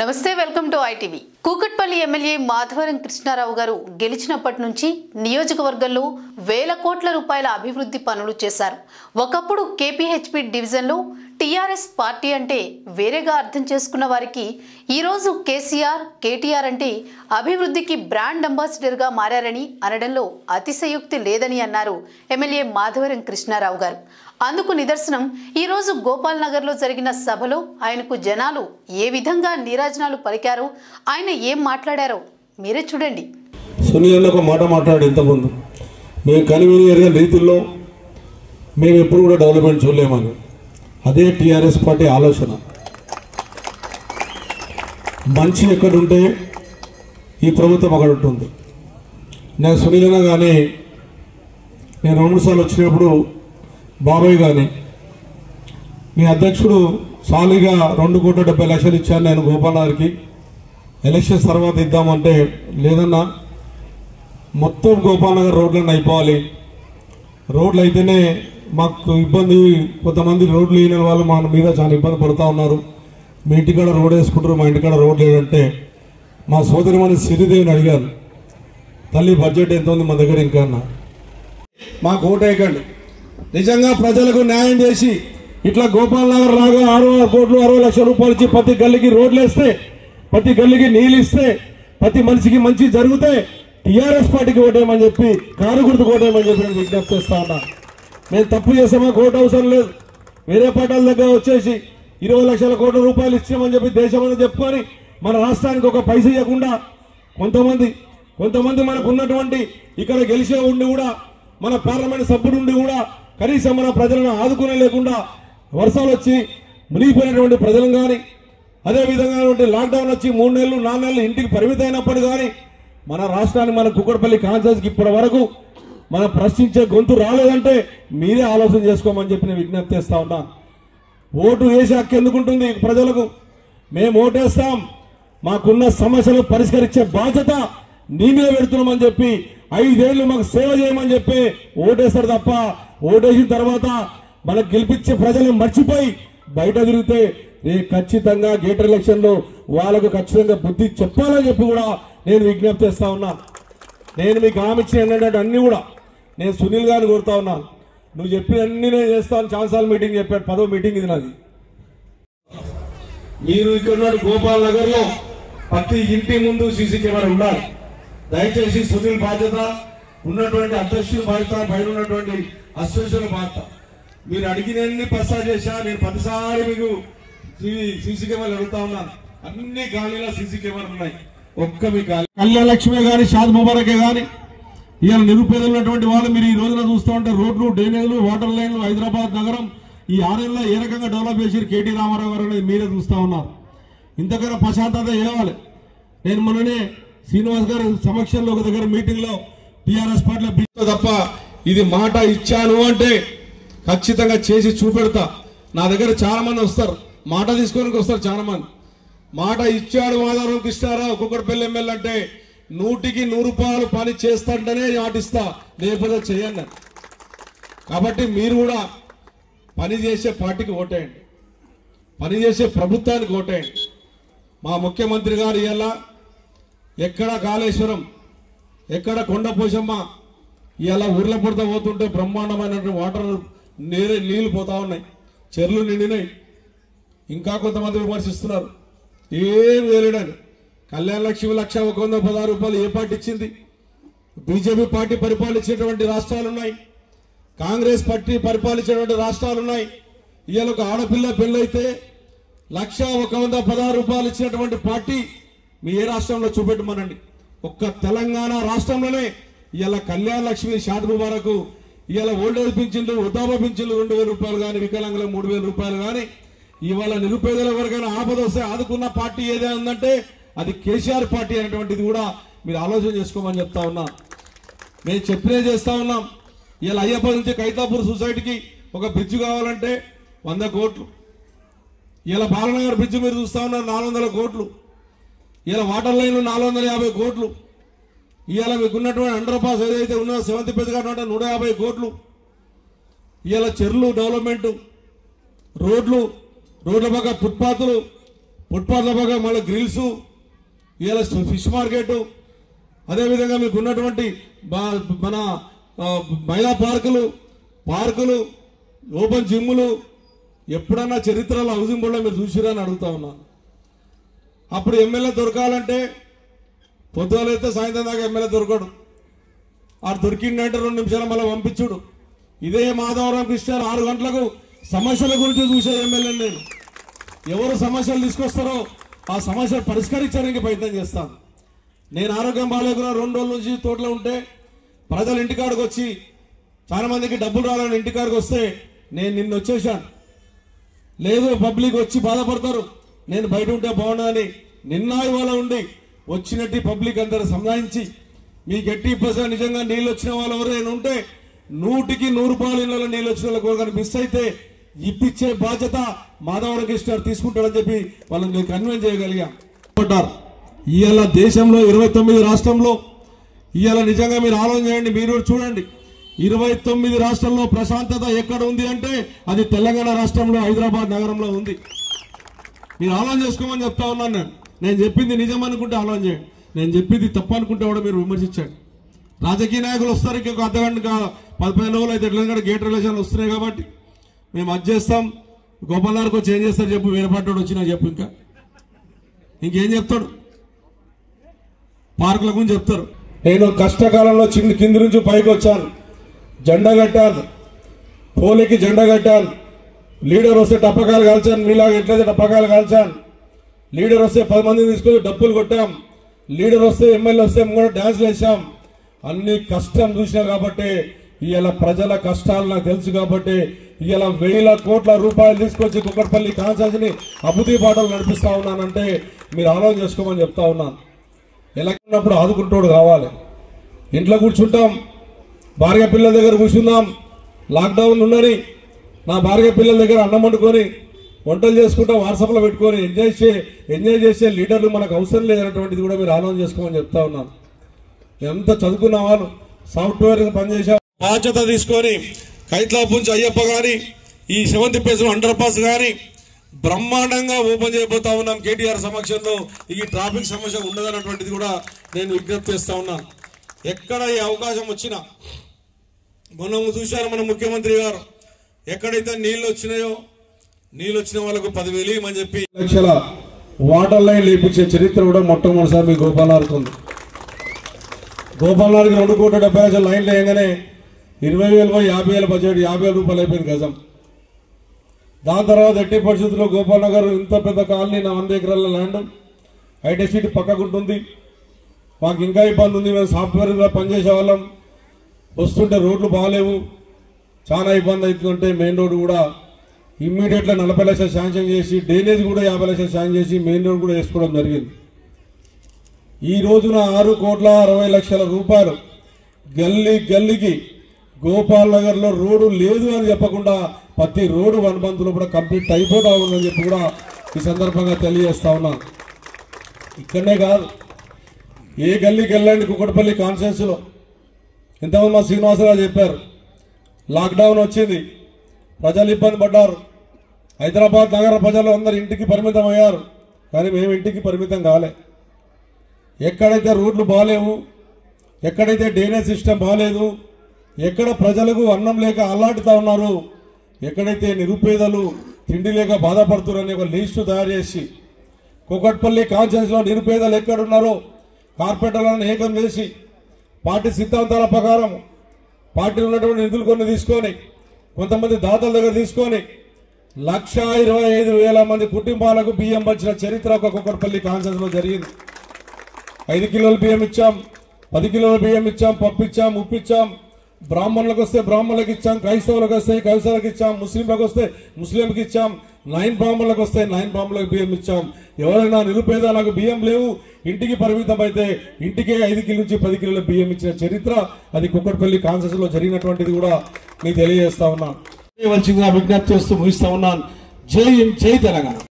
నమస్తే welcome to ITV Kukatpally MLA Madhavaram Krishnarao గారు గెలిచినప్పటి నుంచి నియోజకవర్గంలో వేల కోట్ల రూపాయల అభివృద్ధి పనులు చేశారు ఒకప్పుడు కేపీహెచ్పి డివిజన్లో టీఆర్ఎస్ పార్టీ అంటే వేరేగా అర్థం చేసుకున్న వారికి ఈరోజు కేసీఆర్ కేటీఆర్ అంటే అభివృద్ధికి బ్రాండ్ అంబాసిడర్గా మారారని అనడంలో అతిశయోక్తి లేదని అన్నారు ఎమ్మెల్యే మాధవరం కృష్ణారావు గారు అందుకు నిదర్శనం ఈరోజు గోపాల్ నగర్లో జరిగిన సభలో ఆయనకు జనాలు ఏ విధంగా నీరాజనాలు పలికారో ఆయన ఏం మాట్లాడారో మీరే చూడండి సునీల్ ఒక మాట మాట్లాడు ఇంతకుముందు మేము కనివిని ఎరిగిన రీతిలో మేము ఎప్పుడు కూడా డెవలప్మెంట్ చూడలేమని అదే టీఆర్ఎస్ పార్టీ ఆలోచన మంచి ఎక్కడుంటే ఈ ప్రభుత్వం అక్కడ ఉంటుంది నేను సునీలన కానీ నేను రెండు మూడు సార్లు వచ్చినప్పుడు బాబాయ్ కానీ మీ అధ్యక్షుడు సాలిగా రెండు కోట్ల డెబ్బై లక్షలు ఇచ్చాను నేను గోపాలకి ఎలక్షన్స్ తర్వాత ఇద్దామంటే లేదన్నా మొత్తం గోపాలనగర్ రోడ్లను అయిపోవాలి రోడ్లు అయితేనే మాకు ఇబ్బంది కొంతమంది రోడ్లు లేని వాళ్ళు మా మీద చాలా ఇబ్బంది పడుతూ ఉన్నారు మీ ఇంటికాడ రోడ్ వేసుకుంటారు మా ఇంటికాడ రోడ్ లేదంటే మా సోదరిమణి సిరిదేవిని అడిగాను తల్లి బడ్జెట్ ఎంత ఉంది మా దగ్గర ఇంకా అన్న మాకు ఓటేయకండి నిజంగా ప్రజలకు న్యాయం చేసి ఇట్లా గోపాల్ నగర్ లాగా ఆరు ఆరు కోట్లు అరవై లక్షల రూపాయలు ఇచ్చి ప్రతి గల్లీకి రోడ్లు వేస్తే ప్రతి గల్లీకి నీళ్ళు ఇస్తే ప్రతి మనిషికి మంచి జరిగితే టీఆర్ఎస్ పార్టీకి ఓటేయమని చెప్పి కారు గుర్తు ఓటేయమని చెప్పి నేను విజ్ఞప్తి చేస్తా ఉన్నా మేము తప్పు చేసామా కోట అవసరం లేదు వేరే పార్టీల దగ్గర వచ్చేసి ఇరవై లక్షల కోట్ల రూపాయలు ఇచ్చామని చెప్పి దేశమంతా చెప్పుకొని మన రాష్ట్రానికి ఒక పైస ఇవ్వకుండా కొంతమంది కొంతమంది మనకు ఉన్నటువంటి ఇక్కడ గెలిచే ఉండి కూడా మన పార్లమెంట్ సభ్యుడు ఉండి కూడా కనీసం మన ప్రజలను ఆదుకునే లేకుండా వర్షాలు వచ్చి మునిగిపోయినటువంటి ప్రజలను కానీ అదే విధంగా లాక్డౌన్ వచ్చి మూడు నెలలు నాలుగు నెలలు ఇంటికి పరిమితం అయినప్పుడు కానీ మన రాష్ట్రాన్ని మన కుక్కడపల్లి కాన్సెన్స్కి ఇప్పటి వరకు మన ప్రశ్నించే గొంతు రాలేదంటే మీరే ఆలోచన చేసుకోమని చెప్పి నేను విజ్ఞప్తి చేస్తా ఉన్నా ఓటు వేసే హక్కు ఎందుకుంటుంది ప్రజలకు మేము ఓటేస్తాం మాకున్న సమస్యలు పరిష్కరించే బాధ్యత నీ మీద పెడుతున్నామని చెప్పి ఐదేళ్లు మాకు సేవ చేయమని చెప్పి ఓటేస్తారు తప్ప ఓటేసిన తర్వాత మనకు గెలిపించే ప్రజలను మర్చిపోయి బయట తిరిగితే రే ఖచ్చితంగా గేటర్ ఎలక్షన్ లో వాళ్ళకు ఖచ్చితంగా బుద్ధి చెప్పాలని చెప్పి కూడా నేను విజ్ఞప్తి చేస్తా ఉన్నా నేను మీకు హామీ ఇచ్చిన ఏంటంటే అన్ని కూడా నేను సునీల్ గారిని కోరుతా ఉన్నాను నువ్వు చెప్పిన అన్ని నేను చేస్తాను ఛాన్సాల్ మీటింగ్ చెప్పాడు పదో మీటింగ్ ఇది నాది మీరు ఇక్కడ ఉన్న గోపాల్ నగర్ లో ప్రతి ఇంటి ముందు సీసీ కెమెరా ఉండాలి దయచేసి సునీల్ బాధ్యత ఉన్నటువంటి అధ్యక్షులు బాధ్యత బయట ఉన్నటువంటి అసోసియేషన్ బాధ్యత మీరు అడిగినన్ని ప్రసాద్ చేశా నేను ప్రతిసారి మీకు సీసీ కెమెరాలు అడుగుతా ఉన్నాను అన్ని గాలిలో సీసీ కెమెరాలు ఉన్నాయి ఒక్క మీ గాలి కళ్యాణ లక్ష్మి గాని షాద్ ముబారకే గాని ఇవాళ నిరుపేదలు ఉన్నటువంటి వాళ్ళు మీరు ఈ రోజున చూస్తూ ఉంటే రోడ్లు డ్రైనేజీలు వాటర్ లైన్లు హైదరాబాద్ నగరం ఈ ఆరేళ్ళలో ఏ రకంగా డెవలప్ చేసి కేటీ రామారావు గారు అనేది మీరే చూస్తూ ఉన్నారు ఇంతకన్నా ప్రశాంతత ఏవాలి నేను మొన్ననే శ్రీనివాస్ గారి సమక్షంలో ఒక దగ్గర మీటింగ్ లో టీఆర్ఎస్ పార్టీలో బిడ్డ తప్ప ఇది మాట ఇచ్చాను అంటే ఖచ్చితంగా చేసి చూపెడతా నా దగ్గర చాలా మంది వస్తారు మాట తీసుకోనికి వస్తారు చాలా మంది మాట ఇచ్చాడు మాధవరం కృష్ణారావు ఒక్కొక్కటి ఎమ్మెల్యే అంటే నూటికి నూరు రూపాయలు పని చేస్తాంటేనే మాటిస్తా లేకపోతే చేయండి కాబట్టి మీరు కూడా పని చేసే పార్టీకి ఓటేయండి పని చేసే ప్రభుత్వానికి ఓటేయండి మా ముఖ్యమంత్రి గారు ఇవాళ ఎక్కడ కాళేశ్వరం ఎక్కడ కొండ పోషమ్మ ఇవాళ ఊర్ల పుడత పోతుంటే బ్రహ్మాండమైనటువంటి వాటర్ నీరు నీళ్లు పోతా ఉన్నాయి చెర్లు నిండినాయి ఇంకా కొంతమంది విమర్శిస్తున్నారు ఏం వేయలేడని కళ్యాణ లక్ష్మి లక్ష ఒక వంద పదహారు రూపాయలు ఏ పార్టీ ఇచ్చింది బీజేపీ పార్టీ పరిపాలించేటువంటి రాష్ట్రాలు ఉన్నాయి కాంగ్రెస్ పార్టీ పరిపాలించేటువంటి రాష్ట్రాలు ఉన్నాయి ఇవాళ ఒక ఆడపిల్ల పెళ్ళైతే లక్ష ఒక వంద పదహారు రూపాయలు ఇచ్చినటువంటి పార్టీ మీ ఏ రాష్ట్రంలో చూపెట్టమనండి ఒక్క తెలంగాణ రాష్ట్రంలోనే ఇవాళ కళ్యాణ లక్ష్మి షాద్ ముబారకు ఇవాళ ఓల్డేజ్ పింఛన్లు వృద్ధాప పింఛన్లు రెండు వేల రూపాయలు కానీ వికలాంగుల మూడు వేల రూపాయలు కానీ ఇవాళ నిరుపేదల ఎవరికైనా ఆపద వస్తే ఆదుకున్న పార్టీ ఏదైనా ఉందంటే అది కేసీఆర్ పార్టీ అనేటువంటిది కూడా మీరు ఆలోచన చేసుకోమని చెప్తా ఉన్నా మేము చెప్పినే చేస్తా ఉన్నాం ఇలా అయ్యప్ప నుంచి కైతాపూర్ సొసైటీకి ఒక బ్రిడ్జ్ కావాలంటే వంద కోట్లు ఇలా బాలనగర్ బ్రిడ్జ్ మీరు చూస్తా ఉన్నారు నాలుగు వందల కోట్లు ఇలా వాటర్ లైన్లు నాలుగు వందల యాభై కోట్లు ఇవాళ మీకు ఉన్నటువంటి అండర్ పాస్ ఏదైతే ఉన్నదో సెవెంత్ పెద్ద అంటే నూట యాభై కోట్లు ఇవాళ చెర్లు డెవలప్మెంట్ రోడ్లు రోడ్ల పక్క ఫుట్పాత్లు ఫుట్పాత్ల పక్క మళ్ళీ గ్రిల్స్ ఇవాళ ఫిష్ మార్కెట్ అదేవిధంగా మీకు ఉన్నటువంటి బా- మన ఆ, మహిళా పార్కులు పార్కులు ఓపెన్ జిమ్ములు ఎప్పుడన్నా చరిత్రలో హౌసింగ్ బోర్డులో మీరు చూసిరని అడుగుతా ఉన్నాను అప్పుడు ఎమ్మెల్యే దొరకాలంటే పొద్దులైతే సాయంత్రం దాకా ఎమ్మెల్యే దొరకడు ఆ దొరికిందంటే రెండు నిమిషాలు మళ్ళీ పంపించుడు ఇదే మాధవరం కృష్ణ ఆరు గంటలకు సమస్యల గురించి చూసే ఎమ్మెల్యే నేను ఎవరు సమస్యలు తీసుకొస్తారో ఆ సమస్యలు పరిష్కరించడానికి ప్రయత్నం చేస్తాను నేను ఆరోగ్యం బాగాలేకుండా రెండు రోజుల నుంచి తోటలో ఉంటే ప్రజలు ఇంటికాడికి వచ్చి చాలా మందికి డబ్బులు రావాలని ఇంటికాడికి వస్తే నేను నిన్న వచ్చేసాను లేదు పబ్లిక్ వచ్చి బాధపడతారు నేను బయట ఉంటే బాగుండదని నిన్న ఇవాళ ఉండి వచ్చినట్టు పబ్లిక్ అందరూ సంధానించి మీకు ఎట్టి పర్సెంట్ నిజంగా నీళ్ళు వచ్చిన వాళ్ళు ఎవరైనా ఉంటే నూటికి నూరు రూపాయల ఇళ్ళలో నీళ్ళు వచ్చిన వాళ్ళకి ఎవరికైనా మిస్ అయితే ఇప్పించే బాధ్యత మాధవరం కృష్ణ తీసుకుంటాడని చెప్పి వాళ్ళని నేను కన్విన్స్ చేయగలిగా పడ్డారు ఇవాళ దేశంలో ఇరవై తొమ్మిది రాష్ట్రంలో ఇవాళ నిజంగా మీరు ఆలోచన చేయండి మీరు కూడా చూడండి ఇరవై తొమ్మిది రాష్ట్రంలో ప్రశాంతత ఎక్కడ ఉంది అంటే అది తెలంగాణ రాష్ట్రంలో హైదరాబాద్ నగరంలో ఉంది మీరు ఆలోచన చేసుకోమని చెప్తా ఉన్నాను నేను నేను చెప్పింది నిజం అనుకుంటే ఆలోచన చేయండి నేను చెప్పింది తప్పు అనుకుంటే కూడా మీరు విమర్శించండి రాజకీయ నాయకులు వస్తారు ఇంకొక అర్ధ గంట కా- పదిహేను రోజులు అయితే ఎట్లా గేట్ రిలేషన్లు వస్తున్నాయి కాబట్టి మేము అది చేస్తాం గోపాలానికి వచ్చి ఏం చేస్తారు చెప్పు వేడపడ్డాడు వచ్చినా చెప్పు ఇంకా ఇంకేం చెప్తాడు పార్కుల గురించి చెప్తారు నేను కష్టకాలంలో చిన్న కింది నుంచి పైకి వచ్చాను జెండా కట్టాను పోలికి జెండా కట్టాను లీడర్ వస్తే టప్పకాలు కాల్చాను మీలాగా ఎట్లయితే టప్పకాలు కాల్చాను లీడర్ వస్తే పది మందిని తీసుకొని డప్పులు కొట్టాం లీడర్ వస్తే ఎమ్మెల్యే వస్తే కూడా డ్యాన్స్లు వేసాం అన్ని కష్టం చూసినా కాబట్టి ఇవాళ ప్రజల కష్టాలు నాకు తెలుసు కాబట్టి ఇవాళ వేల కోట్ల రూపాయలు తీసుకొచ్చి కుక్కట్పల్లి కాన్సాసిని అభివృద్ధి పాటలు నడిపిస్తా ఉన్నానంటే మీరు ఆలోచన చేసుకోమని చెప్తా ఉన్నాను ఎలక్షన్ ఉన్నప్పుడు ఆదుకుంటోడు కావాలి ఇంట్లో కూర్చుంటాం భార్య పిల్లల దగ్గర కూర్చుందాం లాక్డౌన్ ఉన్నది నా భార్య పిల్లల దగ్గర అన్నం వండుకొని వంటలు చేసుకుంటా వాట్సాప్లో పెట్టుకొని ఎంజాయ్ చే ఎంజాయ్ చేసే లీడర్లు మనకు అవసరం లేదన్నటువంటిది కూడా మీరు ఆలోచన చేసుకోమని చెప్తా ఉన్నాను ఎంత చదువుకున్న వాళ్ళు సాఫ్ట్వేర్ పనిచేసే బాధ్యత తీసుకొని కైట్లాపుంచి అయ్యప్ప గాని ఈ సెవెంత్ పేజ్ అండర్ పాస్ గాని బ్రహ్మాండంగా ఓపెన్ చేయబోతా ఉన్నాం కేటీఆర్ సమక్షంలో ఈ ట్రాఫిక్ సమస్య ఉండదన్నటువంటిది కూడా నేను విజ్ఞప్తి చేస్తా ఉన్నాను ఎక్కడ ఈ అవకాశం వచ్చినా మనం చూశారు మన ముఖ్యమంత్రి గారు ఎక్కడైతే నీళ్లు వచ్చినాయో నీళ్ళు వచ్చిన వాళ్ళకు పదివేలు ఇవ్వమని చెప్పి లక్షల వాటర్ లైన్ లేపించే చరిత్ర కూడా మొట్టమొదటిసారి మీ గోపాలానికి ఉంది గోపాలనాథ్కి రెండు కోట్ల డెబ్బై లక్షల లైన్లు వేయగానే ఇరవై వేలు పోయి యాభై వేల బడ్జెట్ యాభై వేల రూపాయలు అయిపోయింది గజం దాని తర్వాత ఎట్టి పరిస్థితుల్లో గోపాల్ నగర్ ఇంత పెద్ద కాలనీ నా వంద ఎకరాల ల్యాండ్ ఐటీ సిటీ పక్కకు ఉంటుంది మాకు ఇంకా ఇబ్బంది ఉంది మేము సాఫ్ట్వేర్గా పనిచేసే వాళ్ళం వస్తుంటే రోడ్లు బాగాలేవు చాలా ఇబ్బంది అవుతుందంటే మెయిన్ రోడ్ కూడా ఇమ్మీడియట్గా నలభై లక్షలు శాంక్షన్ చేసి డ్రైనేజ్ కూడా యాభై లక్షలు శాంక్షన్ చేసి మెయిన్ రోడ్ కూడా వేసుకోవడం జరిగింది ఈ రోజున ఆరు కోట్ల అరవై లక్షల రూపాయలు గల్లీ గల్లీకి గోపాల్ నగర్ లో రోడ్డు లేదు అని చెప్పకుండా ప్రతి రోడ్డు వన్ మంత్ లో కూడా కంప్లీట్ అయిపోతా ఉందని చెప్పి కూడా ఈ సందర్భంగా తెలియజేస్తా ఉన్నాను ఇక్కడనే కాదు ఏ గల్లీకి వెళ్ళండి కుక్కడపల్లి కాన్ఫరెన్స్ లో ఇంతకుముందు మా శ్రీనివాసరావు చెప్పారు లాక్డౌన్ వచ్చింది ప్రజలు ఇబ్బంది పడ్డారు హైదరాబాద్ నగర ప్రజలు అందరు ఇంటికి పరిమితం అయ్యారు కానీ మేము ఇంటికి పరిమితం కాలే ఎక్కడైతే రోడ్లు బాగాలేవు ఎక్కడైతే డ్రైనేజ్ సిస్టమ్ బాగాలేదు ఎక్కడ ప్రజలకు అన్నం లేక అల్లాడుతూ ఉన్నారు ఎక్కడైతే నిరుపేదలు తిండి లేక బాధపడుతున్నారని ఒక లిస్టు తయారు చేసి కుకట్పల్లి కాన్ఫరెన్స్లో నిరుపేదలు ఎక్కడున్నారో కార్పొరేటర్లను ఏకం చేసి పార్టీ సిద్ధాంతాల ప్రకారం పార్టీలో ఉన్నటువంటి నిధులు కొన్ని తీసుకొని కొంతమంది దాతల దగ్గర తీసుకొని లక్ష ఇరవై ఐదు వేల మంది కుటుంబాలకు బియ్యం వచ్చిన చరిత్ర ఒక కుక్కట్పల్లి కాన్ఫరెన్స్ లో జరిగింది ఐదు కిలోల బియ్యం ఇచ్చాం పది కిలోల బియ్యం ఇచ్చాం పప్పు ఇచ్చాం ఉప్పు ఇచ్చాం బ్రాహ్మణులకు వస్తే బ్రాహ్మణులకు ఇచ్చాం క్రైస్తవులకు వస్తే క్రైస్తవులకు ఇచ్చాం ముస్లింలకు వస్తే ముస్లింలకు ఇచ్చాం నైన్ బ్రాహ్మణులకు వస్తే నైన్ బ్రాహ్మణులకు బియ్యం ఇచ్చాం ఎవరైనా నిరుపేద నాకు బియ్యం లేవు ఇంటికి పరిమితం అయితే ఇంటికే ఐదు కిలో నుంచి పది కిలోల బియ్యం ఇచ్చిన చరిత్ర అది కుక్కట్పల్లి కాన్సెస్ లో జరిగినటువంటిది కూడా మీకు తెలియజేస్తా ఉన్నాను చేయవలసిందిగా విజ్ఞప్తి చేస్తూ ముగిస్తా ఉన్నాను జై హింద్, జై తెలంగాణ